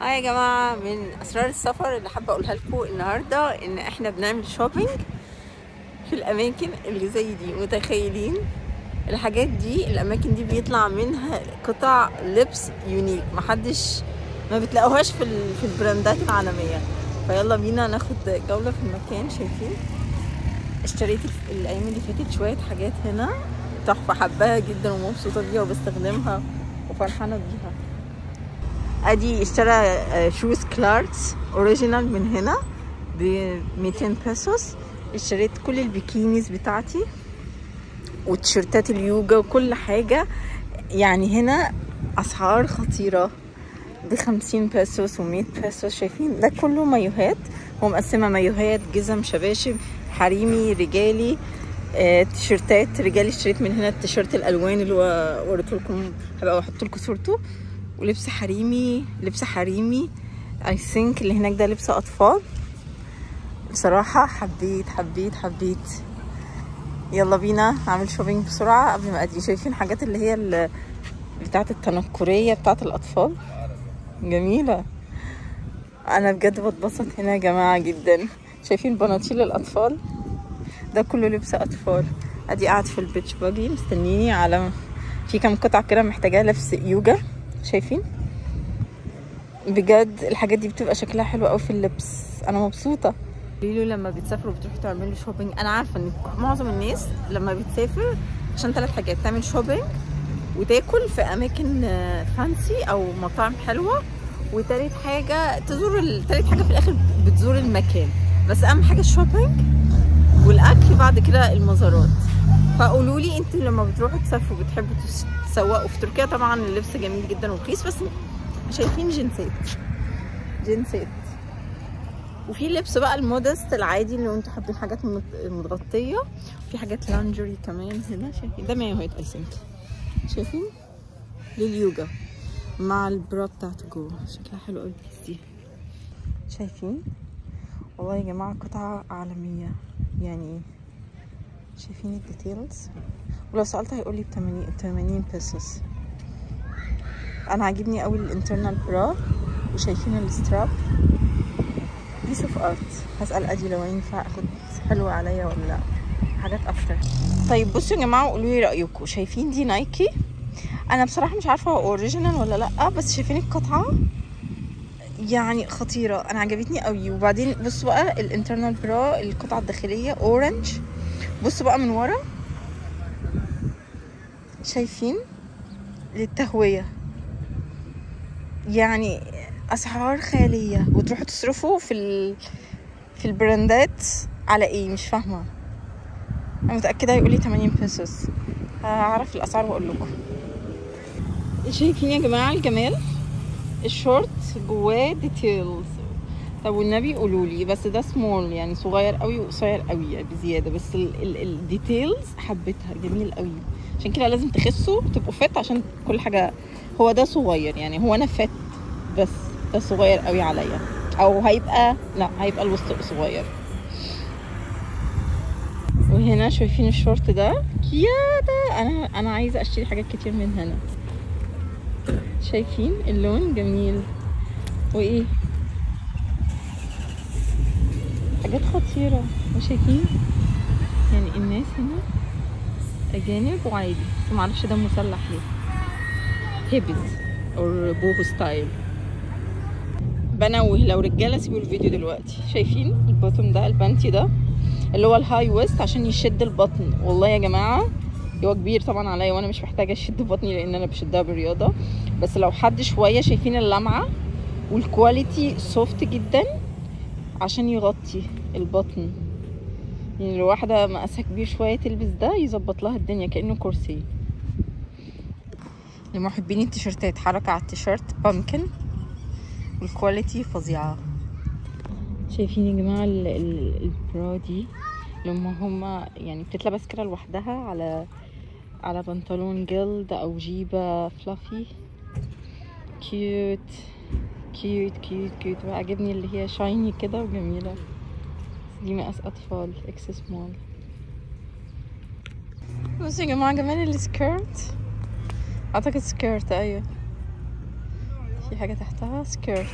اه يا جماعة من أسرار السفر اللي حابة أقولها لكم النهاردة إن إحنا بنعمل شوبينج في الأماكن اللي زي دي متخيلين الحاجات دي الأماكن دي بيطلع منها قطع لبس يونيك محدش ما بتلاقوهاش في ال- في البراندات العالمية فيلا بينا ناخد جولة في المكان شايفين اشتريت الف- الأيام اللي فاتت شوية حاجات هنا تحفة حباها جدا ومبسوطة بيها وبستخدمها وفرحانة بيها ادي اشترى آه، شوز كلاركس اوريجينال من هنا ب 200 بيسوس اشتريت كل البيكينيز بتاعتي وتيشيرتات اليوجا وكل حاجة يعني هنا أسعار خطيرة بخمسين بيسوس ومية بيسوس شايفين ده كله مايوهات هو مقسمة مايوهات جزم شباشب حريمي رجالي آه، تيشيرتات رجالي اشتريت من هنا التيشيرت الالوان اللي هو وريته لكم هبقى احط لكم صورته ولبس حريمي لبس حريمي اي ثينك اللي هناك ده لبس اطفال بصراحة حبيت حبيت حبيت يلا بينا نعمل شوبينج بسرعة قبل ما ادي شايفين حاجات اللي هي ال- بتاعت التنكرية بتاعت الاطفال جميلة انا بجد بتبسط هنا يا جماعة جدا شايفين بناطيل الاطفال ده كله لبس اطفال ادي قاعد في البيتش باجي مستنيني على في كام قطعة كده محتاجة لبس يوجا شايفين بجد الحاجات دي بتبقى شكلها حلو قوي في اللبس انا مبسوطة قولوا لما بتسافروا بتروحوا تعملوا شوبينج انا عارفة ان معظم الناس لما بتسافر عشان ثلاث حاجات تعمل شوبينج وتاكل في اماكن آه، فانسي او مطاعم حلوة وتالت حاجة تزور ال- تالت حاجة في الاخر بتزور المكان بس اهم حاجة الشوبينج والاكل بعد كده المزارات فقولوا لي انتوا لما بتروحوا تسافروا بتحبوا تس- تسوقوا في تركيا طبعا اللبس جميل جدا ورخيص بس شايفين جنسات جنسات وفي لبس بقى المودست العادي اللي انتوا حابين حاجات مت- متغطيه في حاجات لانجري كمان هنا شايفين ده مايوهات اي ثينك شايفين لليوجا مع البرا بتاعته جوه شكلها حلو قوي البيس دي شايفين والله يا جماعه قطعه عالميه يعني شايفين الديتيلز ولو سألت هيقول لي ب 80 80 بيسوس انا عاجبني قوي الانترنال برا وشايفين الستراب بيس اوف ارت هسأل ادي لو ينفع اخد حلوة عليا ولا لا حاجات افتر طيب بصوا يا جماعة وقولوا لي رأيكم شايفين دي نايكي انا بصراحة مش عارفة هو اوريجينال ولا لا بس شايفين القطعة يعني خطيرة انا عجبتني قوي وبعدين بصوا بقى الانترنال برا القطعة الداخلية اورنج بصوا بقى من ورا شايفين للتهوية يعني اسعار خيالية وتروحوا تصرفوا في ال... في البراندات على ايه مش فاهمة انا متأكدة هيقول لي 80 بيسوس هعرف الاسعار واقول لكم شايفين يا جماعة الجمال الشورت جواه ديتيلز طب والنبي قولوا لي بس ده سمول يعني صغير قوي وقصير قوي يعني بزياده بس الديتيلز حبيتها جميل قوي عشان كده لازم تخسوا تبقوا فت عشان كل حاجه هو ده صغير يعني هو انا فت بس ده صغير قوي عليا او هيبقى لا هيبقى الوسط صغير وهنا شايفين الشورت ده يا ده انا انا عايزه اشتري حاجات كتير من هنا شايفين اللون جميل وايه حاجات خطيرة وشايفين يعني الناس هنا أجانب وعادي بس معرفش ده مسلح ليه هيبز أو بوهو ستايل بنوه لو رجالة سيبوا الفيديو دلوقتي شايفين البوتوم ده البانتي ده اللي هو الهاي ويست عشان يشد البطن والله يا جماعة هو كبير طبعا عليا وانا مش محتاجة اشد بطني لان انا بشدها بالرياضة بس لو حد شوية شايفين اللمعة والكواليتي سوفت جدا عشان يغطي البطن يعني لو واحدة مقاسها كبير شوية تلبس ده يظبط لها الدنيا كأنه كرسي لمحبين التيشيرتات حركة على التيشيرت بامكن والكواليتي فظيعة شايفين يا جماعة ال- ال- البرا دي لما هما يعني بتتلبس كده لوحدها على على بنطلون جلد او جيبة فلافي كيوت كيوت كيوت كيوت وعجبني اللي هي شايني كده وجميلة دي مقاس أطفال اكس سمول بصوا يا جماعة جمال السكيرت أعتقد سكيرت أيوة في حاجة تحتها سكيرت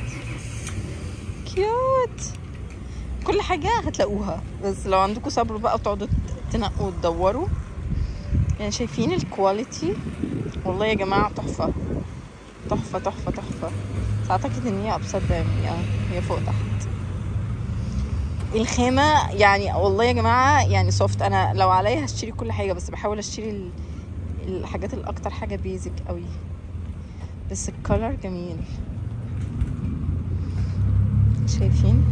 كيوت كل حاجة هتلاقوها بس لو عندكم صبر بقى وتقعدوا تنقوا وتدوروا يعني شايفين الكواليتي والله يا جماعة تحفة تحفة تحفة تحفة بس اعتقد ان هي ابسط يعني اه هي فوق تحت الخامة يعني والله يا جماعة يعني سوفت انا لو عليا هشتري كل حاجة بس بحاول اشتري ال- الحاجات الاكتر حاجة بيزك قوي بس الكولر جميل شايفين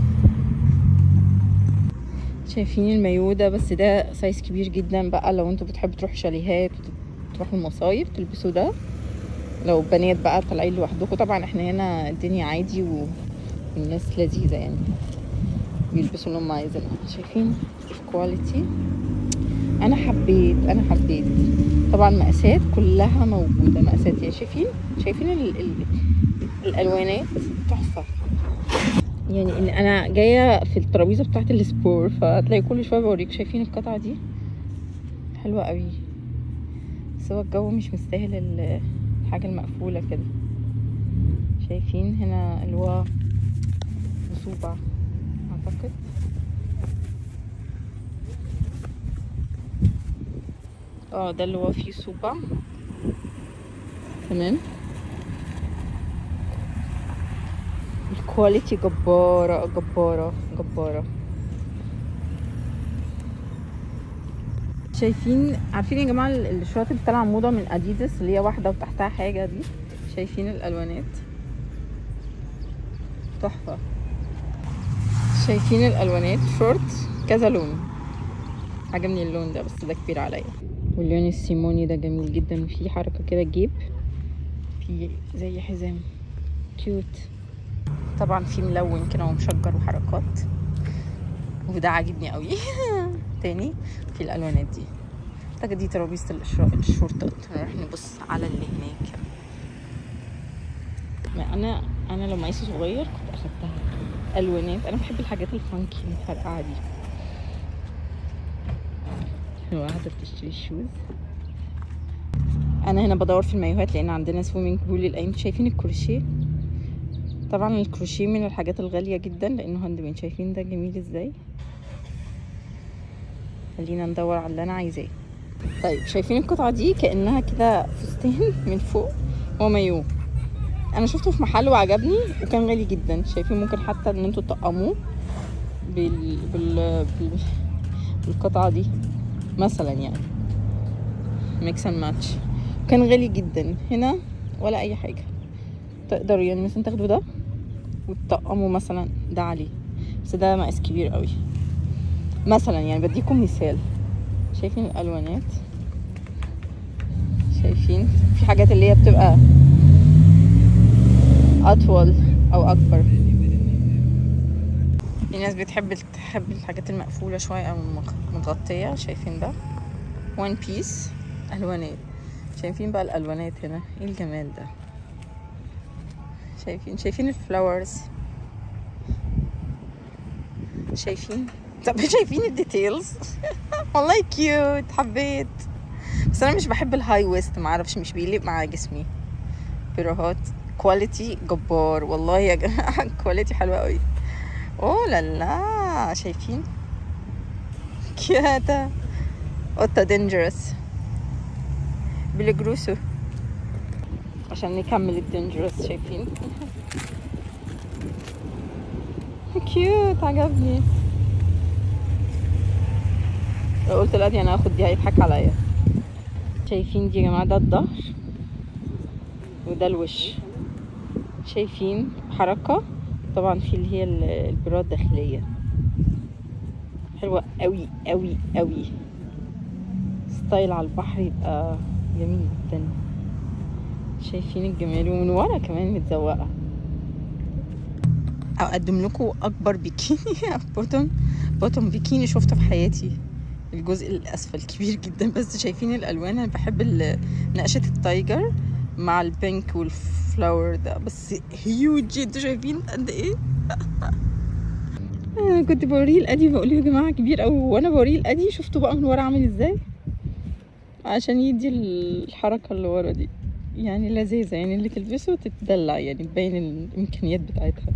شايفين المايو ده بس ده سايز كبير جدا بقى لو انتوا بتحبوا تروحوا شاليهات وتروحوا المصايف تلبسوا ده لو بنات بقى طالعين لوحدكم طبعا احنا هنا الدنيا عادي و- والناس لذيذة يعني بيلبسوا اللي هم عايزينها شايفين الكواليتي انا حبيت انا حبيت طبعا مقاسات كلها موجودة مقاسات يعني شايفين شايفين ال ال الالوانات تحفة يعني ان انا جايه في الترابيزه بتاعت السبور فهتلاقي كل شويه بوريك شايفين القطعه دي حلوه قوي بس هو الجو مش مستاهل ال- الحاجه المقفوله كده شايفين هنا اللي هو رسوبة اعتقد اه ده اللي هو فيه صوبع تمام الكواليتي جبارة جبارة جبارة شايفين عارفين يا جماعة ال- الشورت اللي طالعة موضة من اديداس اللي هي واحدة وتحتها حاجة دي شايفين الالوانات تحفة شايفين الالوانات شورت كذا لون عجبني اللون ده بس ده كبير عليا واللون السيموني ده جميل جدا وفيه حركة كده جيب في زي حزام كيوت طبعا في ملون كده ومشجر وحركات وده عاجبني قوي تاني في الالوانات دي اعتقد دي ترابيزه الإشرا- الشرطه نروح نبص على اللي هناك ما انا انا لو معيش صغير كنت اخدتها الوانات انا بحب الحاجات الفانكي المفرقعه دي لو قاعده بتشتري الشوز انا هنا بدور في المايوهات لان عندنا سويمنج بول الايام شايفين الكروشيه طبعا الكروشيه من الحاجات الغاليه جدا لانه هاند ميد شايفين ده جميل ازاي خلينا ندور على اللي انا عايزاه طيب شايفين القطعه دي كانها كده فستان من فوق هو مايو انا شفته في محل وعجبني وكان غالي جدا شايفين ممكن حتى ان انتوا تطقموه بال... بال... بال... بالقطعه دي مثلا يعني ميكس اند ماتش كان غالي جدا هنا ولا اي حاجه تقدروا يعني مثلا تاخدوا ده وتطقموا مثلا ده عليه بس ده مقاس كبير قوي مثلا يعني بديكم مثال شايفين الالوانات شايفين في حاجات اللي هي بتبقى اطول او اكبر في ناس بتحب تحب الحاجات المقفوله شويه او المغ- متغطيه شايفين ده وان بيس الوانات شايفين بقى الالوانات هنا ايه الجمال ده شايفين شايفين الفلاورز شايفين طب شايفين الديتيلز والله كيوت حبيت بس انا مش بحب الهاي ويست معرفش مش بيليق مع جسمي بيروهات كواليتي جبار والله يا جماعه كواليتي حلوه قوي اوه لا لا شايفين كياتا قطة دينجرس بالجروسو عشان نكمل الدينجرس شايفين كيوت عجبني لو قلت دلوقتي انا هاخد دي هيضحك عليا شايفين دي يا جماعه ده الظهر وده الوش شايفين حركه طبعا في اللي هي ال- البراد الداخليه حلوه قوي قوي قوي ستايل على البحر يبقى جميل جدا شايفين الجمال ومن ورا كمان متزوقه اقدم لكم اكبر بيكيني بوتوم بوتوم بيكيني شفته في حياتي الجزء الاسفل كبير جدا بس شايفين الالوان انا بحب ال- نقشه التايجر مع البينك والفلاور ده بس هيوج انتوا شايفين قد ايه انا كنت بوريه الادي بقول له يا جماعه كبير قوي وانا بوريه الادي شفتوا بقى من ورا عامل ازاي عشان يدي الحركه اللي ورا دي يعني لذيذة يعني اللي تلبسه تتدلع يعني تبين الإمكانيات بتاعتها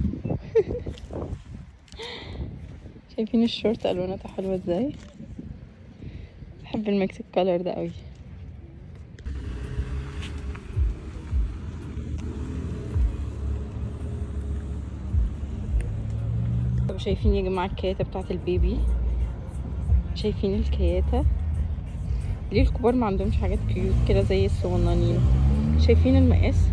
شايفين الشورت ألواناتها حلوة ازاي بحب الميكس كولر ده قوي طب شايفين يا جماعة الكياتة بتاعت البيبي شايفين الكياتة ليه الكبار ما عندهمش حاجات كيوت كده زي الصغنانين شايفين المقاس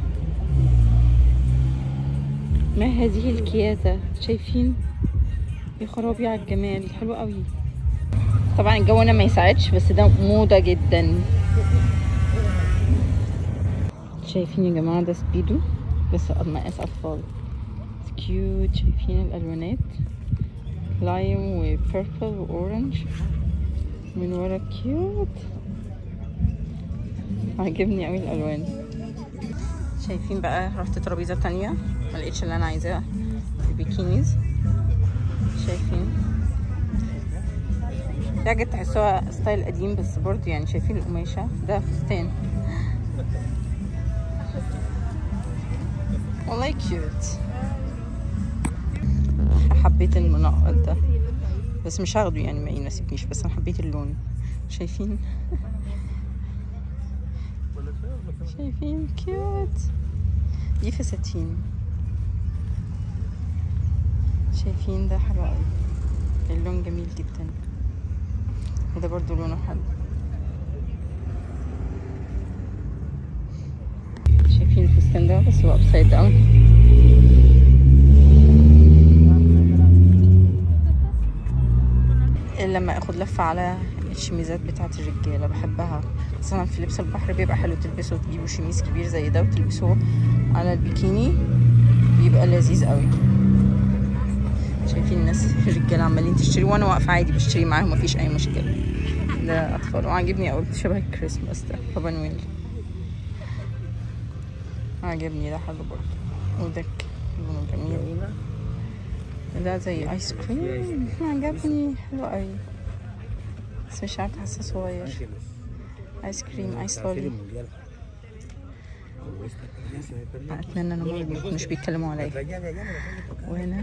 ما هذه الكياتة شايفين يا خرابي على الجمال حلو قوي طبعا الجو هنا ما يساعدش بس ده موضة جدا شايفين يا جماعة ده سبيدو بس مقاس أطفال كيوت شايفين الألوانات لايم وبيربل وأورنج من ورا كيوت عجبني قوي الألوان شايفين بقى رحت ترابيزة تانية ما لقيتش اللي أنا عايزاه البيكينيز شايفين في حاجات تحسوها ستايل قديم بس برضه يعني شايفين القماشة ده فستان والله كيوت حبيت المنقط ده بس مش هاخده يعني ما يناسبنيش بس انا حبيت اللون شايفين شايفين كيوت دي فساتين شايفين ده حلو قوي اللون جميل جدا وده برضو لونه حلو شايفين الفستان ده بس هو ابسايد داون لما اخد لفه على الشميزات بتاعت الرجاله بحبها مثلا في لبس البحر بيبقى حلو تلبسه تجيبوا شميز كبير زي ده وتلبسوه على البيكيني بيبقى لذيذ قوي شايفين الناس الرجاله عمالين تشتري وانا واقفه عادي بشتري معاهم مفيش اي مشكله ده اطفال وعاجبني قوي شبه الكريسماس ده بابا نويل عجبني ده حلو برضه وده لونه جميل ده زي ايس كريم عجبني حلو قوي بس مش عارفه حاسه صغير ايس كريم ايس لولي اتمنى ان هم ما يكونوش بيتكلموا عليا وهنا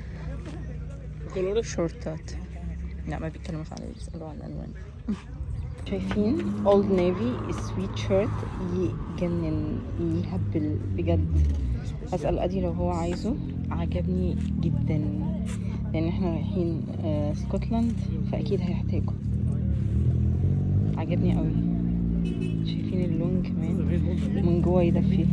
شورتات لا ما بيتكلموش عليا بيسألوا على الالوان شايفين اولد نيفي سويت شيرت يجنن يهبل بجد اسال ادي لو هو عايزه عجبني جدا لان احنا رايحين آه اسكتلند فاكيد هيحتاجه عجبني قوي شايفين اللون كمان من جوه يدفي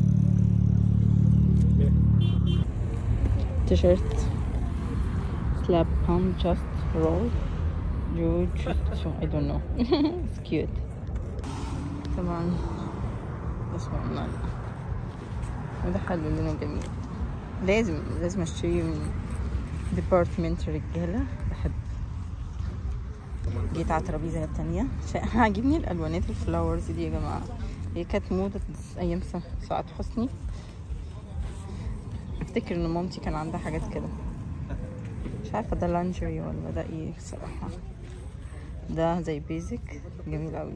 تيشيرت slap on just roll you just I don't know it's cute طبعا اسمه نايل وده حلو لونه جميل لازم لازم اشتري من ديبارتمنت رجالة بحب جيت على الترابيزة التانية عاجبني الألوانات الفلاورز دي يا جماعة هي كانت موضة أيام سعاد حسني افتكر ان مامتي كان عندها حاجات كده مش عارفه ده لانجري ولا ده ايه الصراحه ده زي بيزك جميل قوي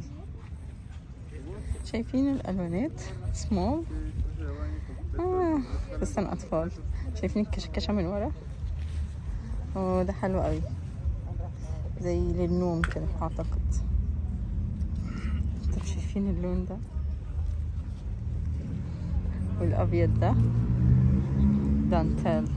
شايفين الالوانات سمول آه فستان اطفال شايفين الكشكشه من ورا اوه ده حلو قوي زي للنوم كده اعتقد طب شايفين اللون ده والابيض ده دانتيل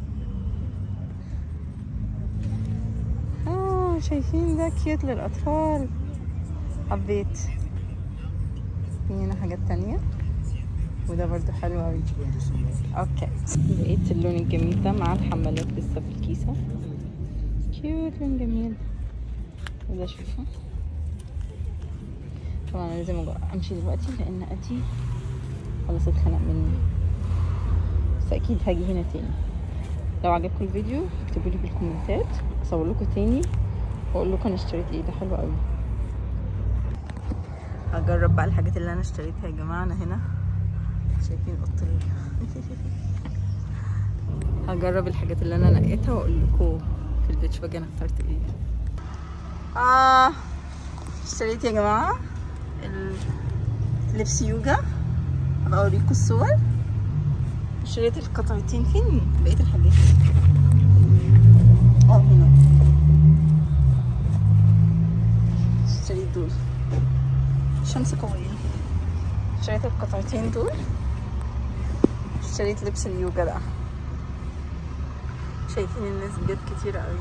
آه شايفين ده كيوت للأطفال حبيت في هنا حاجات تانية وده برضو حلو أوي اوكي لقيت اللون الجميل ده مع الحمالات لسه في الكيسة كيوت لون جميل وده شوفوا طبعا أنا لازم امشي دلوقتي لان ادي خلاص اتخنق مني بس اكيد هاجي هنا تاني لو عجبكم الفيديو اكتبوا لي بالكومنتات اصور لكم تاني واقول لكم انا اشتريت ايه ده حلو قوي هجرب بقى الحاجات اللي انا اشتريتها يا جماعه انا هنا شايفين قطين هجرب الحاجات اللي انا نقيتها واقول لكم في البيتش باجي انا اخترت ايه اه اشتريت يا جماعه لبس يوجا هبقى اوريكم الصور اشتريت القطعتين فين بقيه الحاجات اه هنا اشتريت دول الشمس قوية اشتريت القطعتين دول اشتريت لبس اليوجا ده شايفين الناس بجد كتير قوي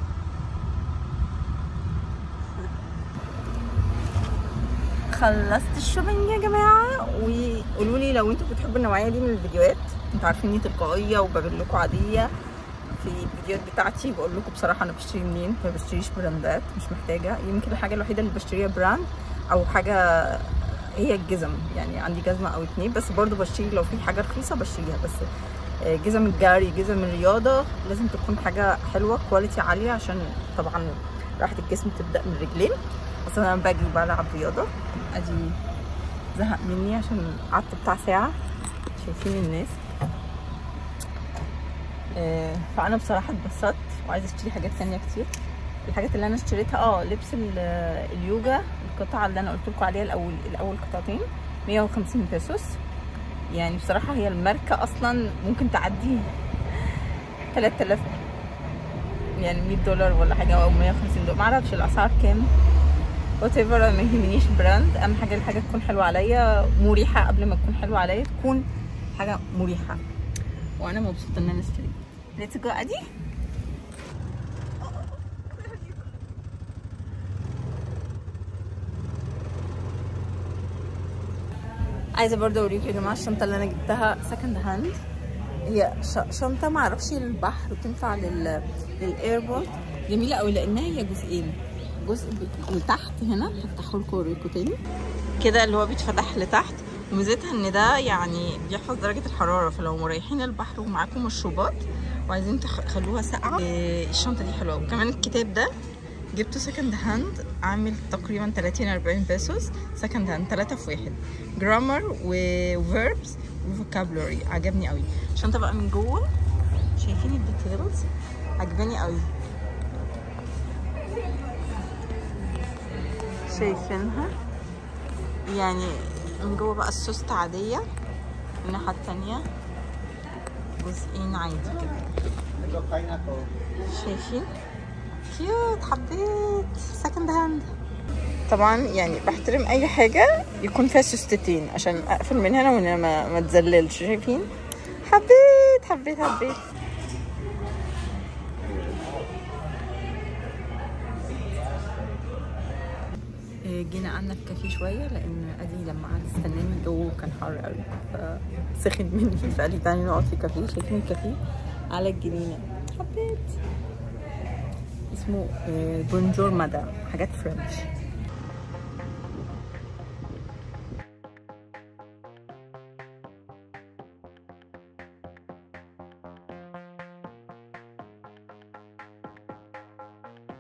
خلصت الشوبينج يا جماعه وقولوا لي لو انتوا بتحبوا النوعيه دي من الفيديوهات انتوا عارفين اني تلقائيه وبقول لكم عاديه في الفيديوهات بتاعتي بقول لكم بصراحه انا بشتري منين ما بشتريش براندات مش محتاجه يمكن الحاجه الوحيده اللي بشتريها براند او حاجه هي الجزم يعني عندي جزمه او اتنين بس برضو بشتري لو في حاجه رخيصه بشتريها بس جزم الجري جزم الرياضه لازم تكون حاجه حلوه كواليتي عاليه عشان طبعا راحه الجسم تبدا من الرجلين بس انا باجي بلعب رياضه ادي زهق مني عشان قعدت بتاع ساعه شايفين الناس فانا بصراحه اتبسطت وعايزه اشتري حاجات تانية كتير الحاجات اللي انا اشتريتها اه لبس اليوجا القطعه اللي انا قلت لكم عليها الاول الاول قطعتين 150 بيسوس يعني بصراحه هي الماركه اصلا ممكن تعدي 3000 يعني 100 دولار ولا حاجه او 150 دولار معرفش الاسعار كام وات ايفر ما يهمنيش براند اهم حاجه الحاجه تكون حلوه عليا مريحه قبل ما تكون حلوه عليا تكون حاجه مريحه وانا مبسوطه ان انا اشتريت ليتس جو ادي عايزه برضه اوريكم يا جماعه الشنطه اللي انا جبتها سكند هاند هي شنطه ما اعرفش للبحر وتنفع لل للايربورت جميله قوي لانها هي جزئين جزء اللي تحت هنا هفتحه لكم اوريكم تاني كده اللي هو بيتفتح لتحت وميزتها ان ده يعني بيحفظ درجه الحراره فلو رايحين البحر ومعاكم مشروبات وعايزين تخلوها ساقعه الشنطه دي حلوه وكمان الكتاب ده جبته سكند هاند عامل تقريبا 30 40 بيسوس سكند هاند 3 في واحد جرامر وفيربس وفوكابلوري عجبني قوي الشنطه بقى من جوه شايفين الديتيلز عجباني قوي شايفينها يعني من جوه بقى السوست عادية الناحية التانية جزئين عادي كده شايفين كيوت حبيت سكند هاند طبعا يعني بحترم اي حاجة يكون فيها سوستتين عشان اقفل من هنا ومن هنا ما, ما تزللش شايفين حبيت حبيت حبيت جينا قعدنا في كافيه شويه لان ادي لما قعد استناني الجو كان حر قوي فسخن مني فقال لي تعالي نقعد في كافيه شايفين الكافيه على الجنينه حبيت اسمه بونجور مدام حاجات فرنش